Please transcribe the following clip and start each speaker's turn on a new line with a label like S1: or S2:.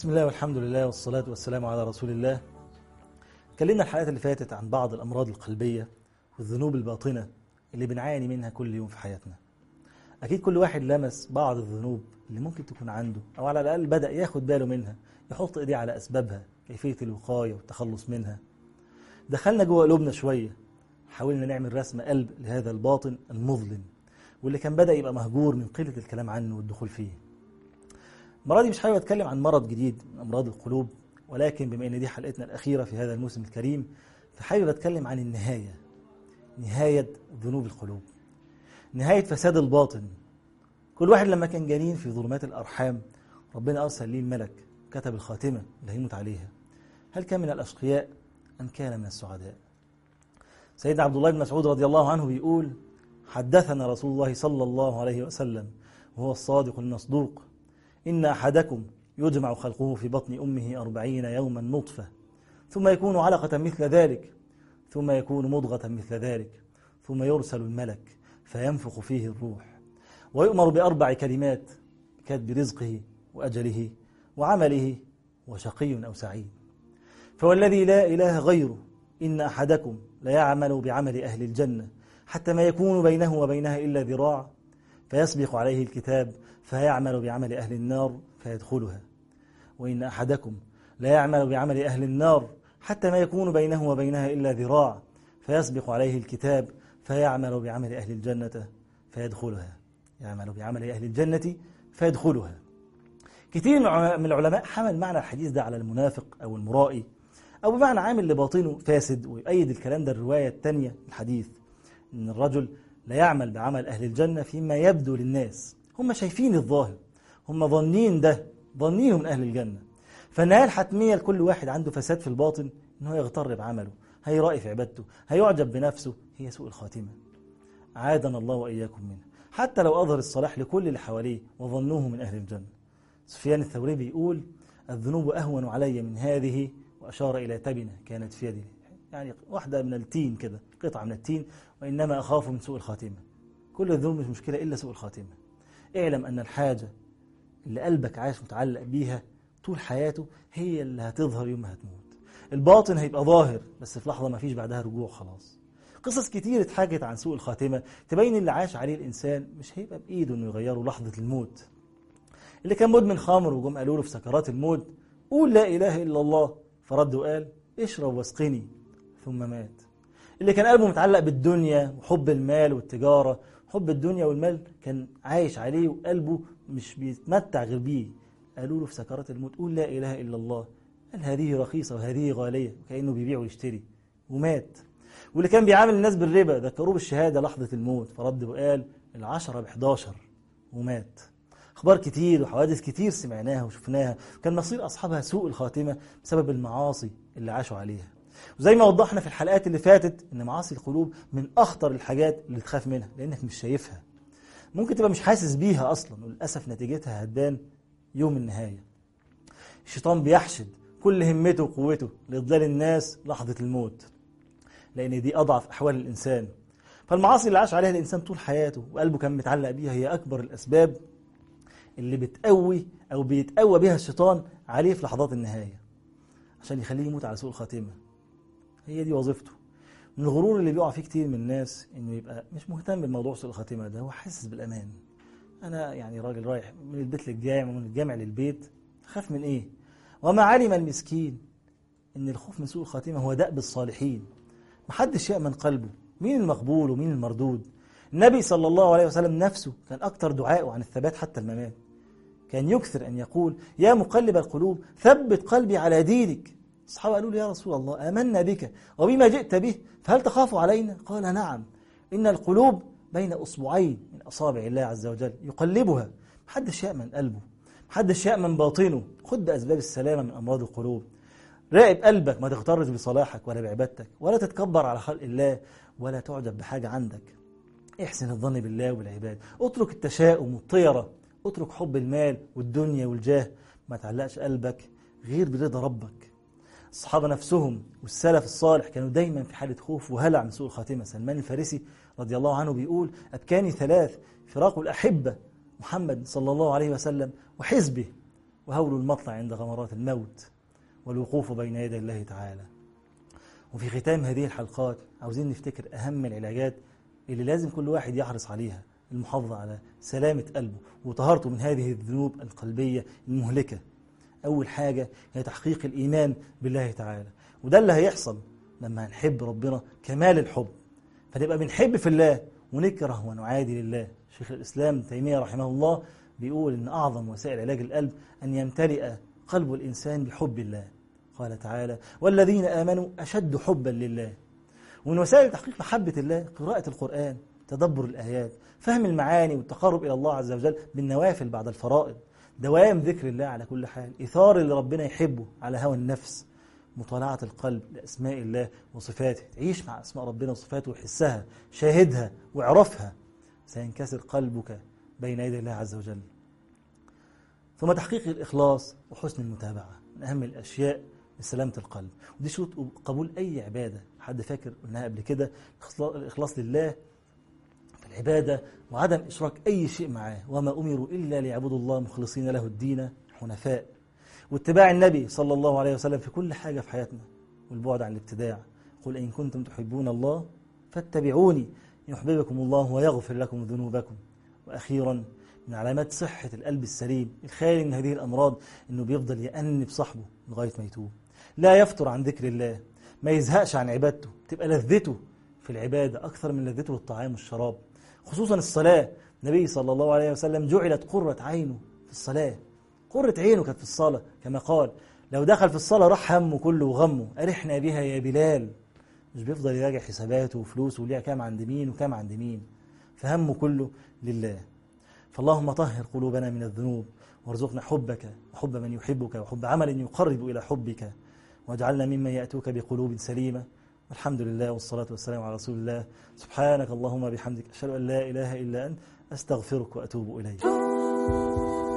S1: بسم الله والحمد لله والصلاة والسلام على رسول الله اتكلمنا الحلقات اللي فاتت عن بعض الأمراض القلبية والذنوب الباطنة اللي بنعاني منها كل يوم في حياتنا أكيد كل واحد لمس بعض الذنوب اللي ممكن تكون عنده أو على الأقل بدأ ياخد باله منها يحط إيديه على أسبابها كيفية الوقاية والتخلص منها دخلنا جوه قلوبنا شوية حاولنا نعمل رسم قلب لهذا الباطن المظلم واللي كان بدأ يبقى مهجور من قلة الكلام عنه والدخول فيه المرة دي مش حابب أتكلم عن مرض جديد من أمراض القلوب ولكن بما إن دي حلقتنا الأخيرة في هذا الموسم الكريم فحابب أتكلم عن النهاية نهاية ذنوب القلوب نهاية فساد الباطن كل واحد لما كان جنين في ظلمات الأرحام ربنا أرسل ليه الملك كتب الخاتمة اللي هيموت عليها هل كان من الأشقياء أم كان من السعداء سيدنا عبد الله بن مسعود رضي الله عنه بيقول حدثنا رسول الله صلى الله عليه وسلم وهو الصادق المصدوق إن أحدكم يجمع خلقه في بطن أمه أربعين يوما نطفة ثم يكون علقة مثل ذلك ثم يكون مضغة مثل ذلك ثم يرسل الملك فينفخ فيه الروح ويؤمر بأربع كلمات كتب رزقه وأجله وعمله وشقي أو سعيد فوالذي لا إله غيره إن أحدكم ليعمل بعمل أهل الجنة حتى ما يكون بينه وبينها إلا ذراع فيسبق عليه الكتاب فيعمل بعمل أهل النار فيدخلها وإن أحدكم لا يعمل بعمل أهل النار حتى ما يكون بينه وبينها إلا ذراع فيسبق عليه الكتاب فيعمل بعمل أهل الجنة فيدخلها يعمل بعمل أهل الجنة فيدخلها كثير من العلماء حمل معنى الحديث ده على المنافق أو المرائي أو بمعنى عامل لباطنه فاسد ويؤيد الكلام ده الرواية الثانية الحديث إن الرجل لا يعمل بعمل أهل الجنة فيما يبدو للناس هم شايفين الظاهر هم ظنين ده ظنينه من أهل الجنة فالنهاية الحتمية لكل واحد عنده فساد في الباطن إن هو يغتر بعمله هيرائي في عبادته هيعجب بنفسه هي سوء الخاتمة عادنا الله وإياكم منه حتى لو أظهر الصلاح لكل اللي حواليه وظنوه من أهل الجنة سفيان الثوري بيقول الذنوب أهون علي من هذه وأشار إلى تبنة كانت في يدي يعني واحدة من التين كده قطعة من التين وإنما أخاف من سوء الخاتمة كل الذنوب مش مشكلة إلا سوء الخاتمة اعلم أن الحاجة اللي قلبك عايش متعلق بيها طول حياته هي اللي هتظهر يوم ما هتموت الباطن هيبقى ظاهر بس في لحظة ما فيش بعدها رجوع خلاص قصص كتير اتحكت عن سوء الخاتمة تبين اللي عاش عليه الإنسان مش هيبقى بإيده إنه يغيره لحظة الموت اللي كان مدمن خمر وجم قالوا له في سكرات الموت قول لا إله إلا الله فرد وقال اشرب واسقني ثم مات اللي كان قلبه متعلق بالدنيا وحب المال والتجارة حب الدنيا والمال كان عايش عليه وقلبه مش بيتمتع غير بيه قالوا له في سكرات الموت قول لا إله إلا الله قال هذه رخيصة وهذه غالية وكأنه بيبيع ويشتري ومات واللي كان بيعامل الناس بالربا ذكروه بالشهادة لحظة الموت فرد وقال العشرة بحداشر ومات أخبار كتير وحوادث كتير سمعناها وشفناها كان مصير أصحابها سوء الخاتمة بسبب المعاصي اللي عاشوا عليها وزي ما وضحنا في الحلقات اللي فاتت ان معاصي القلوب من اخطر الحاجات اللي تخاف منها لانك مش شايفها ممكن تبقى مش حاسس بيها اصلا وللاسف نتيجتها هتبان يوم النهايه الشيطان بيحشد كل همته وقوته لاضلال الناس لحظه الموت لان دي اضعف احوال الانسان فالمعاصي اللي عاش عليها الانسان طول حياته وقلبه كان متعلق بيها هي اكبر الاسباب اللي بتقوي او بيتقوى بها الشيطان عليه في لحظات النهايه عشان يخليه يموت على سوء الخاتمه هي دي وظيفته من الغرور اللي بيقع فيه كتير من الناس انه يبقى مش مهتم بموضوع سوء الخاتمه ده هو حاسس بالامان انا يعني راجل رايح من البيت للجامع ومن الجامع للبيت خاف من ايه وما علم المسكين ان الخوف من سوء الخاتمه هو دأب الصالحين محدش يأمن قلبه مين المقبول ومين المردود النبي صلى الله عليه وسلم نفسه كان اكتر دعائه عن الثبات حتى الممات كان يكثر ان يقول يا مقلب القلوب ثبت قلبي على دينك الصحابة قالوا له يا رسول الله آمنا بك وبما جئت به فهل تخاف علينا قال نعم إن القلوب بين أصبعين من أصابع الله عز وجل يقلبها محدش يأمن قلبه محدش يأمن باطنه خد بأسباب السلامة من أمراض القلوب راقب قلبك ما تغترش بصلاحك ولا بعبادتك ولا تتكبر على خلق الله ولا تعجب بحاجة عندك احسن الظن بالله وبالعباد اترك التشاؤم والطيرة اترك حب المال والدنيا والجاه ما تعلقش قلبك غير برضا ربك الصحابة نفسهم والسلف الصالح كانوا دايما في حالة خوف وهلع من سوء الخاتمة سلمان الفارسي رضي الله عنه بيقول أبكاني ثلاث فراق الأحبة محمد صلى الله عليه وسلم وحزبه وهول المطلع عند غمرات الموت والوقوف بين يدي الله تعالى وفي ختام هذه الحلقات عاوزين نفتكر أهم العلاجات اللي لازم كل واحد يحرص عليها المحافظة على سلامة قلبه وطهارته من هذه الذنوب القلبية المهلكة أول حاجة هي تحقيق الإيمان بالله تعالى وده اللي هيحصل لما هنحب ربنا كمال الحب فنبقى بنحب في الله ونكره ونعادي لله شيخ الإسلام تيمية رحمه الله بيقول إن أعظم وسائل علاج القلب أن يمتلئ قلب الإنسان بحب الله قال تعالى والذين آمنوا أشد حبا لله ومن وسائل تحقيق محبة الله قراءة القرآن تدبر الآيات فهم المعاني والتقرب إلى الله عز وجل بالنوافل بعد الفرائض دوام ذكر الله على كل حال إثار اللي ربنا يحبه على هوى النفس مطالعة القلب لأسماء الله وصفاته تعيش مع أسماء ربنا وصفاته وحسها شاهدها واعرفها سينكسر قلبك بين يدي الله عز وجل ثم تحقيق الإخلاص وحسن المتابعة من أهم الأشياء لسلامة القلب ودي شروط قبول أي عبادة حد فاكر قلناها قبل كده الإخلاص لله في العبادة وعدم إشراك أي شيء معاه وما أمروا إلا ليعبدوا الله مخلصين له الدين حنفاء واتباع النبي صلى الله عليه وسلم في كل حاجة في حياتنا والبعد عن الابتداع قل إن كنتم تحبون الله فاتبعوني يحببكم الله ويغفر لكم ذنوبكم وأخيرا من علامات صحة القلب السليم الخالي من هذه الأمراض أنه بيفضل يأنب صاحبه لغاية ما يتوب لا يفتر عن ذكر الله ما يزهقش عن عبادته تبقى لذته في العبادة أكثر من لذته بالطعام والشراب خصوصا الصلاة النبي صلى الله عليه وسلم جعلت قرة عينه في الصلاة قرة عينه كانت في الصلاة كما قال لو دخل في الصلاة راح همه كله وغمه أرحنا بها يا بلال مش بيفضل يراجع حساباته وفلوسه وليها كام عند مين وكام عند مين فهمه كله لله فاللهم طهر قلوبنا من الذنوب وارزقنا حبك وحب من يحبك وحب عمل يقرب إلى حبك واجعلنا ممن يأتوك بقلوب سليمة الحمد لله والصلاة والسلام على رسول الله سبحانك اللهم بحمدك أشهد أن لا إله إلا أنت أستغفرك وأتوب إليك